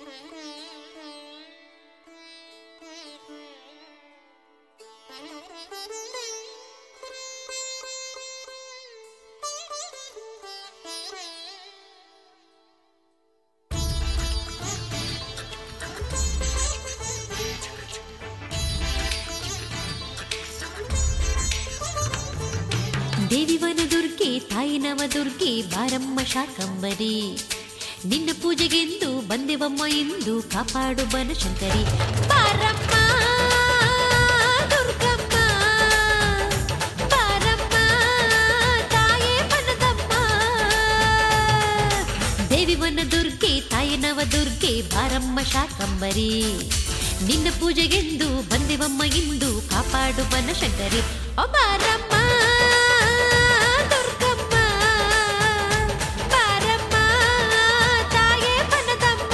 ದೇವಿವನ ದುರ್ಗೆ ತಾಯಿ ನವ ದುರ್ಗೆ ಬಾರಮ್ಮ ಶಾಕಂಬರಿ ನಿನ್ನ ಪೂಜೆಗೆಂದು ಬಂದೆವಮ್ಮ ಎಂದು ಕಾಪಾಡು ಬನಶಂಕರಿ ಬಾರಮ್ಮ ದುರ್ಗಮ್ಮ ಬಾರಮ್ಮ ತಾಯೇ ಮನದಮ್ಮ ದೇವಿವನ ದುರ್ಗೆ ತಾಯಿ ನವ ದುರ್ಗೆ ಬಾರಮ್ಮ ಶಾಕಂಬರಿ ನಿನ್ನ ಪೂಜೆಗೆಂದು ಬಂದೆವಮ್ಮ ಇಂದು ಕಾಪಾಡು ಬನಶಂಕರಿ ಓ ಬಾರಮ್ಮ ದುರ್ಗಮ್ಮ ಬಾರಮ್ಮ ತಾಯೇ ಮನದಮ್ಮ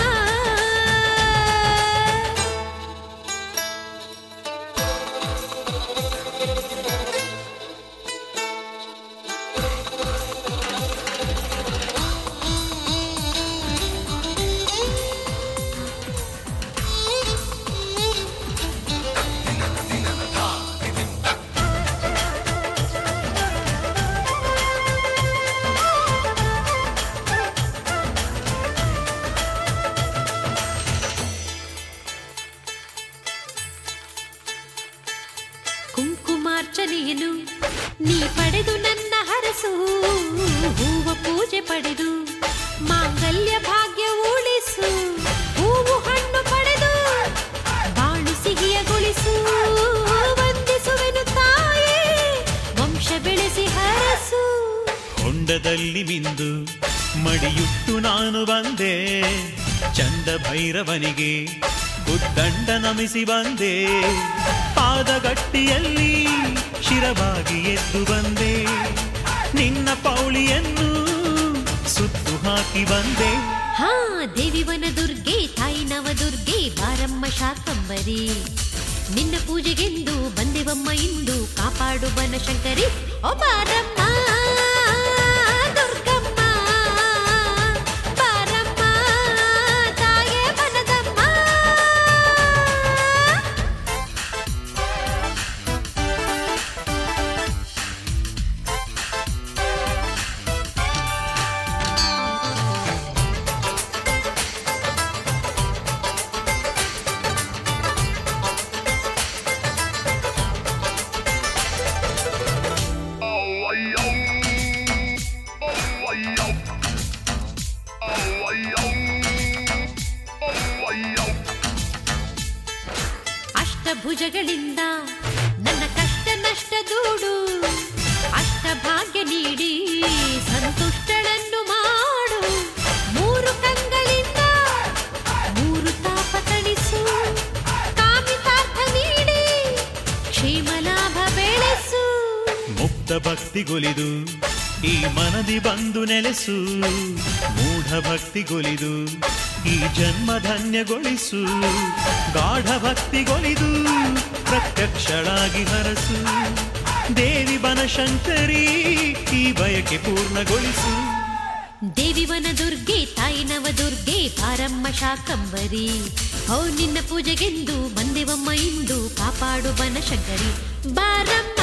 ಕುಂಕುಮಾರ್ಚನೆಯನು ನೀ ಪಡೆದು ನನ್ನ ಹರಸು ಹೂವ ಪೂಜೆ ಪಡೆದು ಮಾಂಗಲ್ಯ ಭಾಗ್ಯ ಉಳಿಸು ಹೂವು ಹಣ್ಣು ಪಡೆದು ಬಾಳು ಸಿಹಿಯಗೊಳಿಸು ವಂದಿಸುವೆನು ತಾಯೇ ವಂಶ ಬೆಳೆಸಿ ಹರಸು ಹೊಂಡದಲ್ಲಿ ಮಿಂದು ಮಡಿಯುಟ್ಟು ನಾನು ಬಂದೆ ಚಂದ ಭೈರವನಿಗೆ ಉದ್ದಂಡ ನಮಿಸಿ ಬಂದೆ ಪಾದಗಟ್ಟಿಯಲ್ಲಿ ಶಿರವಾಗಿ ಎದ್ದು ಬಂದೆ ನಿನ್ನ ಪೌಳಿಯನ್ನು ಸುತ್ತು ಹಾಕಿ ಬಂದೆ ಹಾ ದೇವಿವನ ದುರ್ಗೆ ತಾಯಿ ನವ ದುರ್ಗೆ ಬಾರಮ್ಮ ಶಾಕಂಬರಿ ನಿನ್ನ ಪೂಜೆಗೆಂದು ಬಂದೆವಮ್ಮ ಇಂದು ಕಾಪಾಡು ಬನಶಂಕರಿ ಓ ಬಾರಮ್ಮ ದುರ್ಗಮ್ಮ ಬಾರಮ್ಮ ತಾಯೇ ಮನದಮ್ಮ ಅಷ್ಟಭುಜಗಳಿಂದ ನನ್ನ ಕಷ್ಟ ನಷ್ಟ ದೂಡು ಅಷ್ಟ ಭಾಗ್ಯ ನೀಡಿ ಸಂತುಷ್ಟಳನ್ನು ಮಾಡು ಮೂರು ಕಂಗಳಿಂದ ಮೂರು ತಾಪ ತಣಿಸು ಕಾಮಿತಾರ್ಥ ನೀಡಿ ಕ್ಷೇಮ ಲಾಭ ಬೆಳೆಸು ಮುಕ್ತ ಭಕ್ತಿಗೊಲಿದು ಈ ಮನದಿ ಬಂದು ನೆಲೆಸು ಮೂಢ ಭಕ್ತಿಗೊಲಿದು ಈ ಜನ್ಮ ಧನ್ಯಗೊಳಿಸು ಗಾಢ ಭಕ್ತಿಗೊಲಿದು ಪ್ರತ್ಯಕ್ಷಳಾಗಿ ಹರಸು ದೇವಿ ಬನಶಂಕರಿ ಈ ಬಯಕೆ ಪೂರ್ಣಗೊಳಿಸು ದೇವಿವನ ದುರ್ಗೆ ತಾಯಿ ನವ ದುರ್ಗೆ ಬಾರಮ್ಮ ಶಾಕಂಬರಿ ಹೋ ನಿನ್ನ ಪೂಜೆಗೆಂದು ಬಂದೆವಮ್ಮ ಇಂದು ಕಾಪಾಡು ಬನಶಂಕರಿ ಬಾರಮ್ಮ